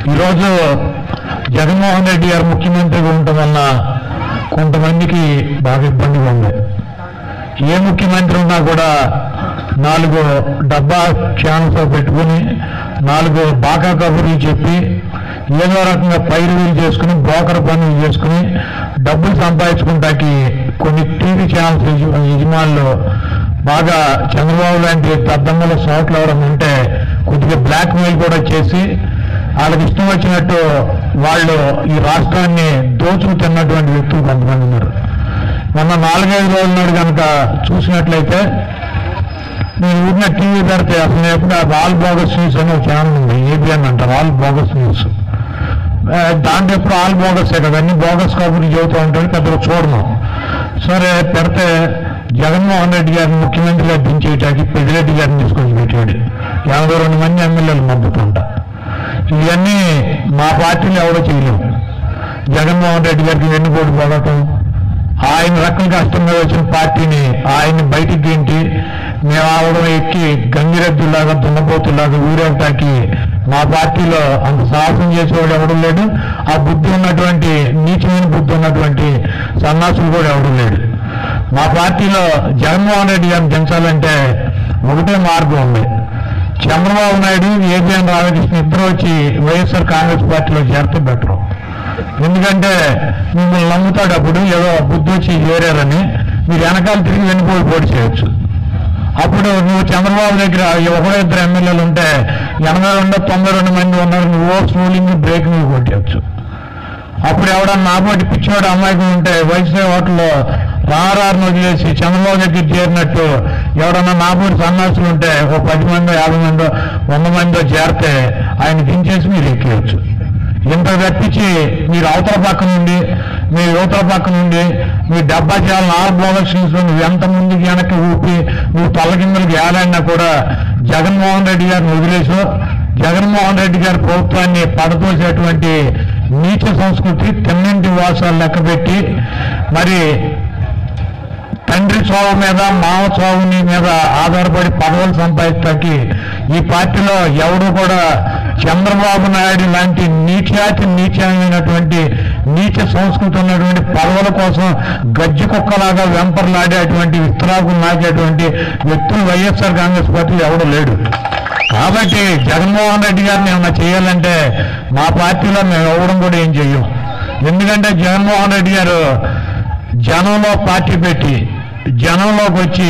ఈరోజు జగన్మోహన్ రెడ్డి గారు ముఖ్యమంత్రిగా ఉండటం వల్ల కొంతమందికి బాగా ఇబ్బందిగా ఉంది ఏ ముఖ్యమంత్రి ఉన్నా కూడా నాలుగు డబ్బా ఛానల్స్ పెట్టుకుని నాలుగు బాగా కబుర్లు చెప్పి ఏదో రకంగా పైరువీలు చేసుకుని బ్రోకర్ పనులు చేసుకుని డబ్బులు సంపాదించుకుంటాకి కొన్ని టీవీ ఛానల్స్ యజ- యజమానులు బాగా చంద్రబాబు లాంటి పెద్దమ్మల సోట్లు ఎవరైనా ఉంటే కొద్దిగా బ్లాక్ మెయిల్ కూడా చేసి వాళ్ళకి ఇష్టం వచ్చినట్టు వాళ్ళు ఈ రాష్ట్రాన్ని దోచుకు తిన్నటువంటి వ్యక్తులు కొంతమంది ఉన్నారు మొన్న నాలుగైదు రోజుల నాడు కనుక చూసినట్లయితే నేను ఊరిన టీవీ పెడితే అసలు ఎప్పుడు ఆ వాల్ బోగస్ న్యూస్ అనే ఒక ఛానల్ ఉంది ఏబిఎన్ అంట వాల్ బోగస్ న్యూస్ ఆ, దాంట్లో ఎప్పుడు ఆల్ బోగసే కదా అన్ని బోగస్ కబుర్లు చెబుతూ ఉంటాడు పెద్దగా చూడను సరే పెడితే జగన్మోహన్ రెడ్డి గారిని ముఖ్యమంత్రిగా దించేయటానికి పెద్దిరెడ్డి గారిని తీసుకొచ్చి పెట్టాడు ఎనభై రెండు మంది ఎమ్మెల్యేలు మద్దతుంట ఇవన్నీ మా పార్టీలో ఎవడో చేయలేము జగన్మోహన్ రెడ్డి గారికి వెన్నుపోటు పడటం ఆయన రకం కష్టంగా వచ్చిన పార్టీని ఆయన్ని బయటికి గెంటి మేము ఆవడం ఎక్కి గంగిరెద్దులాగా దున్నపోతులాగా ఊరేవటానికి మా పార్టీలో అంత సాహసం చేసేవాడు ఎవడు లేడు ఆ బుద్ధి ఉన్నటువంటి నీచమైన బుద్ధి ఉన్నటువంటి సన్నాసులు కూడా ఎవడు లేడు మా పార్టీలో జగన్మోహన్ రెడ్డి గారిని పెంచాలంటే ఒకటే మార్గం ఉంది చంద్రబాబు నాయుడు ఏబిఎన్ రాధాకృష్ణ ఇద్దరు వచ్చి వైఎస్ఆర్ కాంగ్రెస్ పార్టీలో చేరితే బెటరు ఎందుకంటే మిమ్మల్ని నమ్ముతాడు అప్పుడు ఏదో బుద్ధి వచ్చి చేరారని మీరు వెనకాల తిరిగి వెనుకోలు పోటీ చేయొచ్చు అప్పుడు నువ్వు చంద్రబాబు దగ్గర ఒకడో ఇద్దరు ఎమ్మెల్యేలు ఉంటే ఎనభై రెండు తొంభై రెండు మంది ఉన్నారు నువ్వు ఓట్స్ రూలింగ్ బ్రేక్ నువ్వు కొట్టేయచ్చు అప్పుడు ఎవడన్నా నాపోటి పిచ్చివాడు అమ్మాయికి ఉంటే వైసీపీ ఓట్లో రారారును వదిలేసి చంద్రబాబు దగ్గర చేరినట్టు ఎవడన్నా నాపోటి సన్నాసులు ఉంటే ఒక పది మందో యాభై మందో వంద మందో చేరితే ఆయన దించేసి మీరు ఎక్కేయచ్చు ఇంత తప్పించి మీరు అవతల పక్క నుండి మీ యువతల పక్క నుండి మీ డబ్బా చేయాలని ఆరు బోగక్షన్స్ నువ్వు ఎంత ముందుకి వెనక్కి ఊపి నువ్వు తల్లకిందలకి ఏలైనా కూడా జగన్మోహన్ రెడ్డి గారిని వదిలేసో జగన్మోహన్ రెడ్డి గారి ప్రభుత్వాన్ని పడతోసేటువంటి నీచ సంస్కృతి తిన్నింటి వాసాలు లెక్కబెట్టి మరి తండ్రి చావు మీద మామ చావుని మీద ఆధారపడి పదవులు సంపాదిస్తాకి ఈ పార్టీలో ఎవడు కూడా చంద్రబాబు నాయుడు లాంటి నీచాతి నీచమైనటువంటి నీచ సంస్కృతి ఉన్నటువంటి పదవుల కోసం గజ్జి కుక్కలాగా వెంపర్లాడేటువంటి విస్తరాకు నాకేటువంటి వ్యక్తులు వైఎస్ఆర్ కాంగ్రెస్ పార్టీలో ఎవడు లేడు కాబట్టి జగన్మోహన్ రెడ్డి గారిని ఏమన్నా చేయాలంటే మా పార్టీలో మేము ఎవడం కూడా ఏం చెయ్యం ఎందుకంటే జగన్మోహన్ రెడ్డి గారు జనంలో పార్టీ పెట్టి జనంలోకి వచ్చి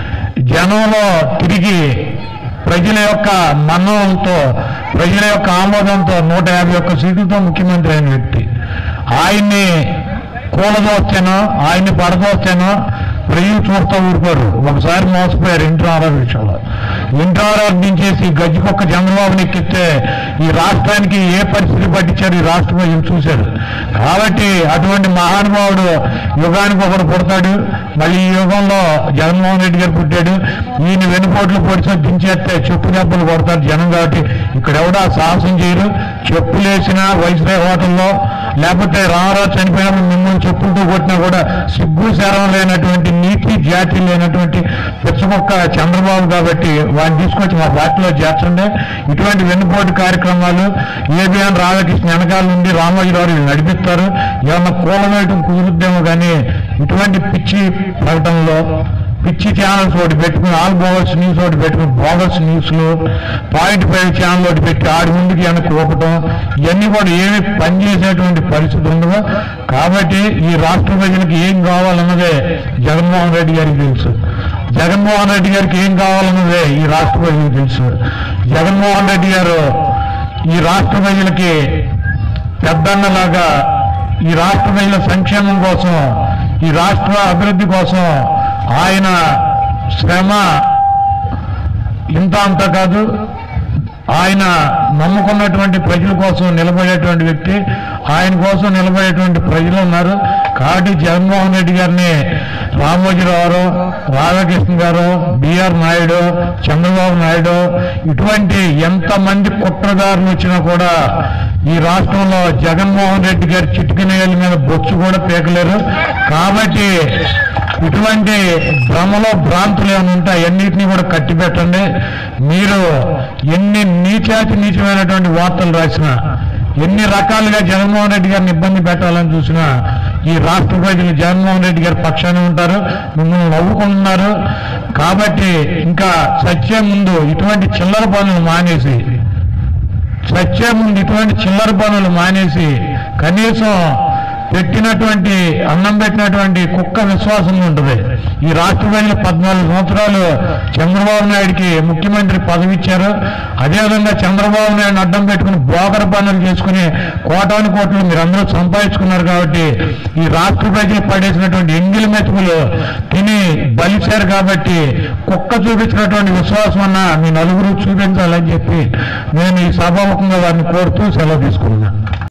జనంలో తిరిగి ప్రజల యొక్క మన్ననంతో ప్రజల యొక్క ఆమోదంతో నూట యాభై ఒక్క సీట్లతో ముఖ్యమంత్రి అయిన వ్యక్తి ఆయన్ని కూలదోస్తానో ఆయన్ని పడదోస్తానో ప్రజలు చూస్తూ ఊరుకోరు ఒకసారి మోసపోయారు ఇంటర్ విషయంలో ఇంటర్ దించేసి గజ్జికొక్క చంద్రబాబుని ఎక్కిస్తే ఈ రాష్ట్రానికి ఏ పరిస్థితి పట్టించారు ఈ రాష్ట్ర ప్రజలు చూశారు కాబట్టి అటువంటి మహానుభావుడు యుగానికి ఒకడు పుడతాడు మళ్ళీ ఈ యుగంలో జగన్మోహన్ రెడ్డి గారు పుట్టాడు ఈయన వెనుపోట్లు పొడిచి దించేస్తే చెప్పు దెబ్బలు కొడతారు జనం కాబట్టి ఇక్కడ ఎవడా సాహసం చేయరు చెప్పులేసిన వైస్రాయ్ హోటల్లో లేకపోతే రామారావు చనిపోయినప్పుడు మిమ్మల్ని చెప్పులతో కొట్టినా కూడా సిగ్గు శరం లేనటువంటి నీతి జాతి లేనటువంటి పిచ్చమొక్క చంద్రబాబు కాబట్టి వాడిని తీసుకొచ్చి మా పార్టీలో చేర్చండి ఇటువంటి వెన్నుపోటు కార్యక్రమాలు ఏబిఎన్ రాధాకృష్ణ వెనకాల నుండి రామోజీరావు వీళ్ళు నడిపిస్తారు ఏమన్నా కూలవేయటం కుదురుద్దేమో కానీ ఇటువంటి పిచ్చి ప్రకటనలో పిచ్చి ఛానల్స్ ఒకటి పెట్టుకుని ఆల్ బోగస్ న్యూస్ ఒకటి పెట్టుకుని బోగస్ న్యూస్లు పాయింట్ ఫైవ్ ఛానల్ ఒకటి పెట్టి ఆడి ముందుకి వెనక్కి ఊపటం ఇవన్నీ కూడా ఏమి పనిచేసేటువంటి పరిస్థితి ఉండదు కాబట్టి ఈ రాష్ట్ర ప్రజలకు ఏం కావాలన్నదే జగన్మోహన్ రెడ్డి గారికి తెలుసు జగన్మోహన్ రెడ్డి గారికి ఏం కావాలన్నదే ఈ రాష్ట్ర ప్రజలకు తెలుసు జగన్మోహన్ రెడ్డి గారు ఈ రాష్ట్ర ప్రజలకి పెద్దన్నలాగా ఈ రాష్ట్ర ప్రజల సంక్షేమం కోసం ఈ రాష్ట్ర అభివృద్ధి కోసం ఆయన శ్రమ ఇంత అంత కాదు ఆయన నమ్ముకున్నటువంటి ప్రజల కోసం నిలబడేటువంటి వ్యక్తి ఆయన కోసం నిలబడేటువంటి ప్రజలు ఉన్నారు కాబట్టి జగన్మోహన్ రెడ్డి గారిని రామోజీరావు రాధాకృష్ణ గారు బిఆర్ నాయుడు చంద్రబాబు నాయుడు ఇటువంటి ఎంతమంది కుట్రదారులు వచ్చినా కూడా ఈ రాష్ట్రంలో జగన్మోహన్ రెడ్డి గారి చిటికనేల మీద బొచ్చు కూడా పీకలేరు కాబట్టి ఇటువంటి భ్రమలో భ్రాంతులు ఏమైనా ఉంటే అన్నింటినీ కూడా కట్టిపెట్టండి మీరు ఎన్ని నీచాతి నీచమైనటువంటి వార్తలు రాసినా ఎన్ని రకాలుగా జగన్మోహన్ రెడ్డి గారిని ఇబ్బంది పెట్టాలని చూసినా ఈ రాష్ట్ర ప్రజలు జగన్మోహన్ రెడ్డి గారి పక్షాన ఉంటారు మిమ్మల్ని నవ్వుకుంటున్నారు కాబట్టి ఇంకా సత్యం ముందు ఇటువంటి చిల్లర పనులు మానేసి సత్యం ముందు ఇటువంటి చిల్లర పనులు మానేసి కనీసం పెట్టినటువంటి అన్నం పెట్టినటువంటి కుక్క విశ్వాసం ఉంటుంది ఈ రాష్ట్ర ప్రజలు పద్నాలుగు సంవత్సరాలు చంద్రబాబు నాయుడికి ముఖ్యమంత్రి పదవి ఇచ్చారు అదేవిధంగా చంద్రబాబు నాయుడు అడ్డం పెట్టుకుని బోకర పనులు చేసుకుని కోటాను కోట్లు మీరు అందరూ సంపాదించుకున్నారు కాబట్టి ఈ రాష్ట్ర ప్రజలు పడేసినటువంటి ఎంగిలి మెతుకులు తిని బలిచారు కాబట్టి కుక్క చూపించినటువంటి విశ్వాసం అన్న మీ నలుగురు చూపించాలని చెప్పి నేను ఈ సభాముఖంగా వారిని కోరుతూ సెలవు తీసుకున్నాను